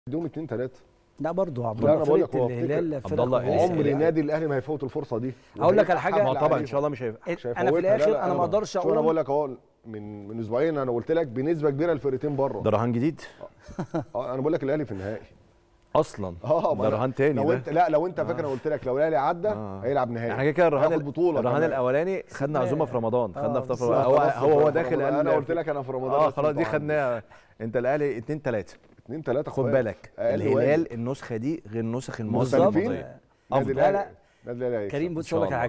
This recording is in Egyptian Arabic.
اديهم اتنين تلاته لا برضه عبد لا، الله أنا بقول لك فرقه هو الهلال عبد فرقة الله كويسة. لسه عمر يعني. نادي الاهلي ما هيفوت الفرصه دي هقول لك على حاجة- ما طبعا ان شاء الله مش هيبقى مش انا في هيفوتها. الاخر لا، لا، انا ما اقدرش شو انا اقول بقول لك اهو من من اسبوعين انا قلت لك بنسبه كبيره الفرقتين بره ده رهان جديد اه انا بقول لك الاهلي في النهائي اصلا اه ما ده أنا- رهان تاني لو ده انت لا لو انت فاكر انا قلت لك لو الاهلي عدى آه. هيلعب نهائي احنا كده كده الرهان هياخد بطوله الرهان كمان. الاولاني خدنا عزومه في رمضان خدنا آه، افطار في لا، رمضان هو خلاص هو هو في داخل رمضان. قال انا قلت لك انا في رمضان اه بس خلاص دي طبعاً. خدناها انت الاهلي اتنين تلاته اتنين تلاته خد اخوات. بالك أقل الهلال واجب. النسخه دي غير النسخ بالظبط. الماضيه نادي افضل الأهلي- لا، لا. نادي الاهلي هيكسب. كريم إن بص شاء اقول لك على الله.